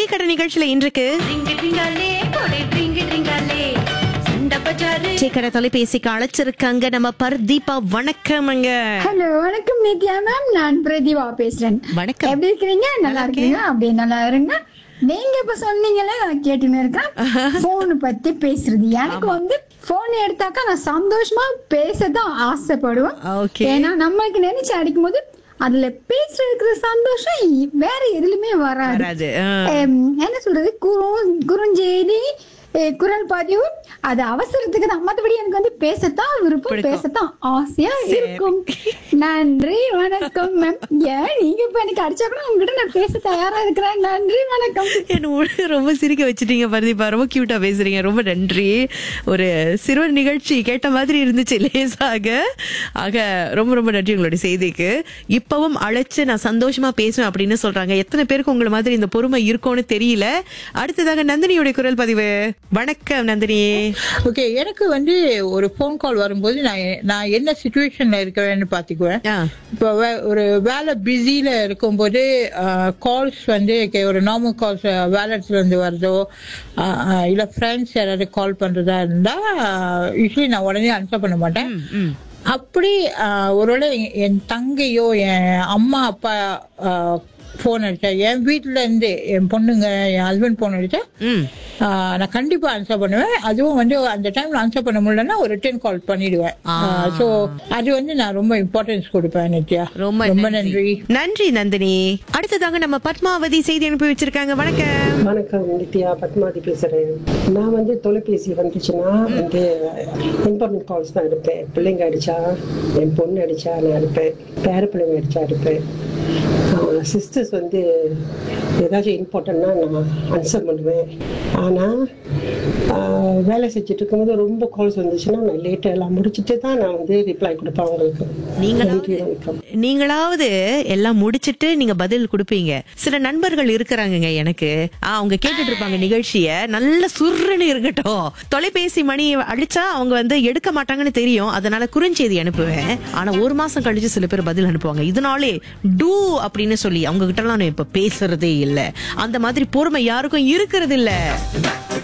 கடை நிகழ்ச்சியில இன்றைக்கு ட்ரிங்கு ட்ரிங்காலே போடு ட்ரிங்கு ட்ரிங்காலே சண்டை பஜாரு டீ கடை தொலைபேசிக்கு அழைச்சிருக்காங்க நம்ம பர்தீபா வணக்கம்ங்க ஹலோ வணக்கம் நித்யா மேம் நான் பிரதிபா பேசுறேன் வணக்கம். எப்படி இருக்கிறீங்க நல்லா இருக்கீங்க அப்படியே நல்லா இருங்க நீங்க இப்ப சொன்னீங்கல்ல நான் கேட்டுன்னு இருக்கேன் போன் பத்தி பேசுறது எனக்கு வந்து போன் எடுத்தாக்கா நான் சந்தோஷமா பேசதான் ஆசைப்படுவேன் Okay. ஏன்னா நம்மளுக்கு நினைச்சு அடிக்கும் போது அதுல பேசுறதுக்கு சந்தோஷம் இ- வேற எதுலயுமே வராது வராது ஆ. எம், என்ன சொல்றது குறு குறுஞ்செய்தி எ, குரல் பதிவு அது அவசரத்துக்கு தான் மத்தபடி எனக்கு வந்து பேசத்தான் விருப்பம் பிடிக்கும். பேசத்தான் ஆசையா இருக்கும் நன்றி வணக்கம் மேம் ஏன் நீங்க இப்ப எனக்கு அடிச்சா கூட உங்ககிட்ட நான் பேச தயாரா இருக்கிறேன் நன்றி வணக்கம் என்ன உள்ள ரொம்ப சிரிக்க வச்சிட்டீங்க பர்தீபா ரொம்ப கியூட்டா பேசுறீங்க ரொம்ப நன்றி ஒரு சிறுவர் நிகழ்ச்சி கேட்ட மாதிரி இருந்துச்சு லேசாக ஆக ரொம்ப ரொம்ப நன்றி உங்களுடைய செய்திக்கு இப்பவும் அழைச்சு நான் சந்தோஷமா பேசுவேன் அப்படின்னு சொல்றாங்க எத்தனை பேருக்கு உங்களை மாதிரி இந்த பொறுமை இருக்கும்னு தெரியல அடுத்ததாக நந்தினியுடைய குரல் பதிவு வணக்கம் நந்தினி ஓகே எனக்கு வந்து ஒரு ஃபோன் கால் வரும்போது நான் எ- நான் என்ன சுச்சுவேஷன்ல இருக்கிறேன்னு பாத்துக்குவேன் ஆ. இப்போ வே- ஒரு வேலை பிஸியில இருக்கும்போது கால்ஸ் வந்து okay, ஒரு நார்மல் கால்ஸ் வேலட்ஸ்ல இருந்து வருதோ ஆ, ஆ, இல்ல ஃப்ரெண்ட்ஸ் யாராவது கால் பண்றதா இருந்தா யூஸ்வலி நான் உடனே ஆன்சர் பண்ண மாட்டேன் அப்படி ஆ, ஒருவேளை என்- என் தங்கையோ என் அம்மா அப்பா ஃபோன் அடிச்சா என் வீட்ல இருந்து என் பொண்ணுங்க என் ஹஸ்பண்ட் ஃபோன் அடிச்சா ம் ஆஹ் நான் கண்டிப்பா ஆன்சர் பண்ணுவேன் அதுவும் வந்து அந்த டைம்ல ஆன்சர் பண்ண முடியலன்னா ஒரு ரிட்டர்ன் கால் பண்ணிடுவேன் சோ அது வந்து நான் ரொம்ப இம்பார்ட்டன்ஸ் கொடுப்பேன் நித்யா ரொம்ப ரொம்ப நன்றி நன்றி நந்தினி அடுத்ததாக நம்ம பத்மாவதி செய்தி அனுப்பி வச்சிருக்காங்க வணக்கம் வணக்கம் நித்யா பத்மாவதி பேசுறேன் நான் வந்து தொலைபேசி வந்துச்சுன்னா வந்து இம்பார்ட்டன்ட் கால்ஸ் தான் எடுப்பேன் பிள்ளைங்க அடிச்சா என் பொண்ணு அடிச்சா நான் எடுப்பேன் பேர பிள்ளைங்க அடிச்சா எடுப்பேன் சிஸ்டர்ஸ் வந்து ஏதாச்சும் இம்பார்ட்டன்னா நான் ஆன்சர் பண்ணுவேன் ஆனால் வேலை செஞ்சுட்டு இருக்கும்போது ரொம்ப கால்ஸ் வந்துச்சுன்னா நான் லேட்டாக எல்லாம் முடிச்சுட்டு தான் நான் வந்து ரிப்ளை கொடுப்பேன் அவங்களுக்கு நீங்களாவது நன்றி வணக்கம் நீங்களாவது எல்லாம் முடிச்சிட்டு நீங்க பதில் கொடுப்பீங்க சில நண்பர்கள் இருக்கிறாங்கங்க எனக்கு ஆ, அவங்க கேட்டுட்டு இருப்பாங்க நிகழ்ச்சிய நல்ல சுருன்னு இருக்கட்டும் தொலைபேசி மணி அடிச்சா அவங்க வந்து எடுக்க மாட்டாங்கன்னு தெரியும் அதனால குறுஞ்செய்தி அனுப்புவேன் ஆனா ஒரு மாசம் கழிச்சு சில பேர் பதில் அனுப்புவாங்க இதனாலே டூ அப்படின்னு சொல்லி அவங்க கிட்ட எல்லாம் நான் இப்ப பேசுறதே இல்ல அந்த மாதிரி பொறுமை யாருக்கும் இருக்கிறது இல்ல